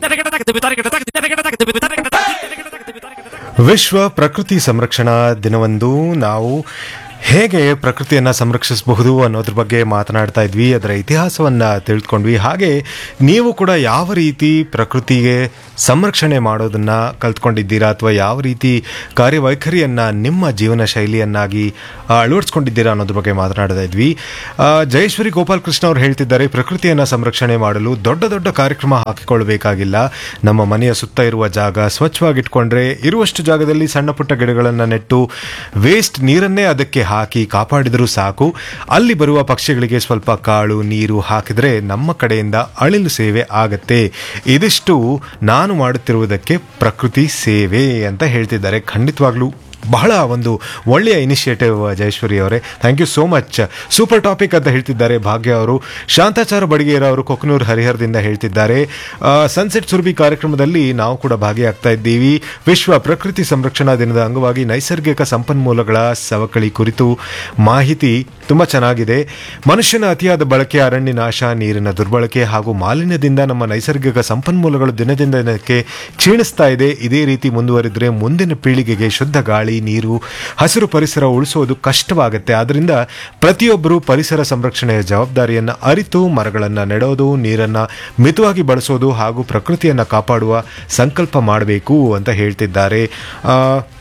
ವಿಶ್ವ ಪ್ರಕೃತಿ ಸಂರಕ್ಷಣಾ ದಿನವಂದು ನಾವು ಹೇಗೆ ಪ್ರಕೃತಿಯನ್ನು ಸಂರಕ್ಷಿಸಬಹುದು ಅನ್ನೋದ್ರ ಬಗ್ಗೆ ಮಾತನಾಡ್ತಾ ಇದ್ವಿ ಅದರ ಇತಿಹಾಸವನ್ನು ತಿಳ್ಕೊಂಡ್ವಿ ಹಾಗೆ ನೀವು ಕೂಡ ಯಾವ ರೀತಿ ಪ್ರಕೃತಿಗೆ ಸಂರಕ್ಷಣೆ ಮಾಡೋದನ್ನು ಕಲ್ತ್ಕೊಂಡಿದ್ದೀರಾ ಅಥವಾ ಯಾವ ರೀತಿ ಕಾರ್ಯವೈಖರಿಯನ್ನು ನಿಮ್ಮ ಜೀವನ ಶೈಲಿಯನ್ನಾಗಿ ಆ, ಅಳವಡಿಸ್ಕೊಂಡಿದ್ದೀರಾ ಅನ್ನೋದ್ರ ಬಗ್ಗೆ ಮಾತನಾಡ್ತಾ ಇದ್ವಿ ಆ, ಜಯೇಶ್ವರಿ ಗೋಪಾಲ್ ಕೃಷ್ಣ ಅವರು ಹೇಳ್ತಿದ್ದಾರೆ ಪ್ರಕೃತಿಯನ್ನು ಸಂರಕ್ಷಣೆ ಮಾಡಲು ದೊಡ್ಡ ದೊಡ್ಡ ಕಾರ್ಯಕ್ರಮ ಹಾಕಿಕೊಳ್ಬೇಕಾಗಿಲ್ಲ ನಮ್ಮ ಮನೆಯ ಸುತ್ತ ಇರುವ ಜಾಗ ಸ್ವಚ್ಛವಾಗಿಟ್ಕೊಂಡ್ರೆ ಇರುವಷ್ಟು ಜಾಗದಲ್ಲಿ ಸಣ್ಣ ಪುಟ್ಟ ಗಿಡಗಳನ್ನು ನೆಟ್ಟು ವೇಸ್ಟ್ ನೀರನ್ನೇ ಅದಕ್ಕೆ ಹಾಕಿ ಕಾಪಾಡಿದರೂ ಸಾಕು ಅಲ್ಲಿ ಬರುವ ಪಕ್ಷಿಗಳಿಗೆ ಸ್ವಲ್ಪ ಕಾಳು ನೀರು ಹಾಕಿದ್ರೆ ನಮ್ಮ ಕಡೆಯಿಂದ ಅಳಿಲು ಸೇವೆ ಆಗತ್ತೆ ಇದಿಷ್ಟು ನಾನು ಮಾಡುತ್ತಿರುವುದಕ್ಕೆ ಪ್ರಕೃತಿ ಸೇವೆ ಅಂತ ಹೇಳ್ತಿದ್ದಾರೆ ಖಂಡಿತವಾಗ್ಲೂ ಬಹಳ ಒಂದು ಒಳ್ಳೆಯ ಇನಿಷಿಯೇಟಿವ್ ಜಯೇಶ್ವರಿ ಅವರೇ thank you so much super topic ಅಂತ ಹೇಳ್ತಿದ್ದಾರೆ ಭಾಗ್ಯ ಅವರು ಶಾಂತಾಚಾರ ಬಡಿಗೇರ ಅವರು ಕೊಕ್ಕನೂರು ಹರಿಹರದಿಂದ ಹೇಳ್ತಿದ್ದಾರೆ ಸನ್ಸೆಟ್ ಸುರಭಿ ಕಾರ್ಯಕ್ರಮದಲ್ಲಿ ನಾವು ಕೂಡ ಭಾಗಿಯಾಗ್ತಾ ಇದ್ದೀವಿ ವಿಶ್ವ ಪ್ರಕೃತಿ ಸಂರಕ್ಷಣಾ ದಿನದ ಅಂಗವಾಗಿ ನೈಸರ್ಗಿಕ ಸಂಪನ್ಮೂಲಗಳ ಸವಕಳಿ ಕುರಿತು ಮಾಹಿತಿ ತುಂಬ ಚೆನ್ನಾಗಿದೆ ಮನುಷ್ಯನ ಅತಿಯಾದ ಬಳಕೆ ಅರಣ್ಯ ನಾಶ ನೀರಿನ ದುರ್ಬಳಕೆ ಹಾಗೂ ಮಾಲಿನ್ಯದಿಂದ ನಮ್ಮ ನೈಸರ್ಗಿಕ ಸಂಪನ್ಮೂಲಗಳು ದಿನದಿಂದ ದಿನಕ್ಕೆ ಕ್ಷೀಣಿಸ್ತಾ ಇದೆ ಇದೇ ರೀತಿ ಮುಂದುವರಿದ್ರೆ ಮುಂದಿನ ಪೀಳಿಗೆಗೆ ಶುದ್ಧ ಗಾಳಿ ನೀರು ಹಸಿರು ಪರಿಸರ ಉಳಿಸೋದು ಕಷ್ಟವಾಗುತ್ತೆ ಆದ್ದರಿಂದ ಪ್ರತಿಯೊಬ್ಬರು ಪರಿಸರ ಸಂರಕ್ಷಣೆಯ ಜವಾಬ್ದಾರಿಯನ್ನು ಅರಿತು ಮರಗಳನ್ನು ನೆಡೋದು ನೀರನ್ನು ಮಿತವಾಗಿ ಬಳಸೋದು ಹಾಗೂ ಪ್ರಕೃತಿಯನ್ನು ಕಾಪಾಡುವ ಸಂಕಲ್ಪ ಮಾಡಬೇಕು ಅಂತ ಹೇಳ್ತಿದ್ದಾರೆ ಆ,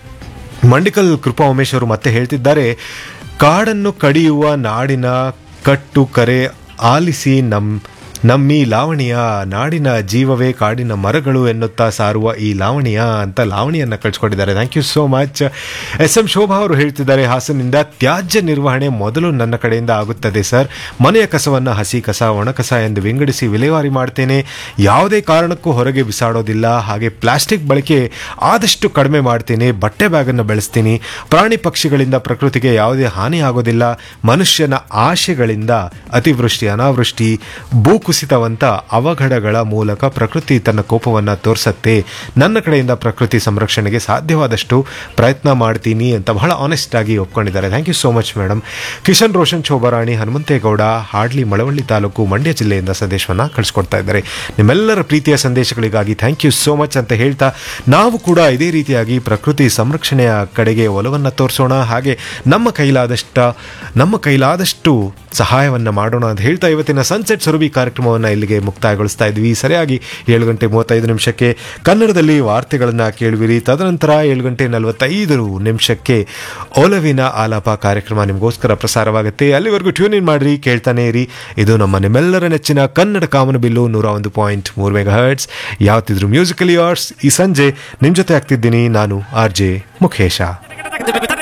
ಮಂಡಿಕಲ್ ಕೃಪಾ ಉಮೇಶ್ ಅವರು ಮತ್ತೆ ಹೇಳ್ತಿದ್ದಾರೆ ಕಾಡನ್ನು ಕಡಿಯುವ ನಾಡಿನ ಕಟ್ಟು ಕರೆ ಆಲಿಸಿ ನಮ್ ನಮ್ಮಿ ಲಾವಣಿಯ ನಾಡಿನ ಜೀವವೇ ಕಾಡಿನ ಮರಗಳು ಎನ್ನುತ್ತಾ ಸಾರುವ ಈ ಲಾವಣಿಯ ಅಂತ ಲಾವಣಿಯನ್ನ ಕಳ್ಸಿಕೊಂಡಿದ್ದಾರೆ thank you so much S M Shobha ಅವರು ಹೇಳ್ತಿದ್ದಾರೆ ಹಾಸನಿಂದ ತ್ಯಾಜ್ಯ ನಿರ್ವಹಣೆ ಮೊದಲು ನನ್ನ ಕಡೆಯಿಂದ ಆಗುತ್ತದೆ ಸರ್ ಮನೆಯ ಕಸವನ್ನು ಹಸಿ ಕಸ ಒಣ ಕಸ ಎಂದು ವಿಂಗಡಿಸಿ ವಿಲೇವಾರಿ ಮಾಡ್ತೇನೆ ಯಾವುದೇ ಕಾರಣಕ್ಕೂ ಹೊರಗೆ ಬಿಸಾಡೋದಿಲ್ಲ ಹಾಗೆ ಪ್ಲಾಸ್ಟಿಕ್ ಬಳಕೆ ಆದಷ್ಟು ಕಡಿಮೆ ಮಾಡ್ತೀನಿ ಬಟ್ಟೆ ಬ್ಯಾಗನ್ನು ಬೆಳೆಸ್ತೀನಿ ಪ್ರಾಣಿ ಪಕ್ಷಿಗಳಿಂದ ಪ್ರಕೃತಿಗೆ ಯಾವುದೇ ಹಾನಿ ಆಗೋದಿಲ್ಲ ಮನುಷ್ಯನ ಆಶೆಗಳಿಂದ ಅತಿವೃಷ್ಟಿ ಅನಾವೃಷ್ಟಿ ಭೂಕುಸಿತವಂತ ಅವಘಡಗಳ ಮೂಲಕ ಪ್ರಕೃತಿ ತನ್ನ ಕೋಪವನ್ನು ತೋರಿಸತ್ತೆ ನನ್ನ ಕಡೆಯಿಂದ ಪ್ರಕೃತಿ ಸಂರಕ್ಷಣೆಗೆ ಸಾಧ್ಯವಾದಷ್ಟು ಪ್ರಯತ್ನ ಮಾಡ್ತೀನಿ ಅಂತ ಬಹಳ ಆನೆಸ್ಟ್ ಆಗಿ ಒಪ್ಕೊಂಡಿದ್ದಾರೆ thank you so much madam Kishan Roshan Shobharani Hanumanthegowda Hadli Malavalli taluk Mandya ಜಿಲ್ಲೆಯಿಂದ ಸಂದೇಶವನ್ನು ಕಳಿಸ್ಕೊಡ್ತಾ ಇದ್ದಾರೆ ನಿಮ್ಮೆಲ್ಲರ ಪ್ರೀತಿಯ ಸಂದೇಶಗಳಿಗಾಗಿ ಥ್ಯಾಂಕ್ ಯು ಸೋ ಮಚ್ ಅಂತ ಹೇಳ್ತಾ ನಾವು ಕೂಡ ಇದೇ ರೀತಿಯಾಗಿ ಪ್ರಕೃತಿ ಸಂರಕ್ಷಣೆಯ ಕಡೆಗೆ ಒಲವನ್ನು ತೋರಿಸೋಣ ಹಾಗೆ ನಮ್ಮ ಕೈಲಾದಷ್ಟ ನಮ್ಮ ಕೈಲಾದಷ್ಟು ಸಹಾಯವನ್ನು ಮಾಡೋಣ ಅಂತ ಹೇಳ್ತಾ ಇವತ್ತಿನ ಸನ್ಸೆಟ್ ಸುರಭಿ ಕಾರ್ಯಕ್ರಮವನ್ನು ಇಲ್ಲಿಗೆ ಮುಕ್ತಾಯಗೊಳಿಸ್ತಾ ಇದ್ವಿ ಸರಿಯಾಗಿ ಏಳು ಗಂಟೆ ಮೂವತ್ತೈದು ನಿಮಿಷಕ್ಕೆ ಕನ್ನಡದಲ್ಲಿ ವಾರ್ತೆಗಳನ್ನು ಕೇಳುವಿರಿ ತದನಂತರ ಏಳು ಗಂಟೆ ನಲವತ್ತೈದು ನಿಮಿಷಕ್ಕೆ ಒಲವಿನ ಆಲಾಪ ಕಾರ್ಯಕ್ರಮ ನಿಮಗೋಸ್ಕರ ಪ್ರಸಾರವಾಗುತ್ತೆ ಅಲ್ಲಿವರೆಗೂ ಟ್ಯೂನ್ ಇನ್ ಮಾಡ್ರಿ ಕೇಳ್ತಾನೆ ಇರಿ ಇದು ನಮ್ಮ ನಿಮ್ಮೆಲ್ಲರ ನೆಚ್ಚಿನ ಕನ್ನಡ ಕಾಮನ ಬಿಲ್ಲು ನೂರ ಒಂದು ಪಾಯಿಂಟ್ ಮೂರು ಮೆಗಾ ಹರ್ಟ್ಸ್ ಯಾವತ್ತಿದ್ರು ಮ್ಯೂಸಿಕಲ್ ಯಾರ್ಸ್ ಈ ಸಂಜೆ ನಿಮ್ಮ ಜೊತೆ ಆಗ್ತಿದ್ದೀನಿ ನಾನು ಆರ್ ಜೆ ಮುಖೇಶ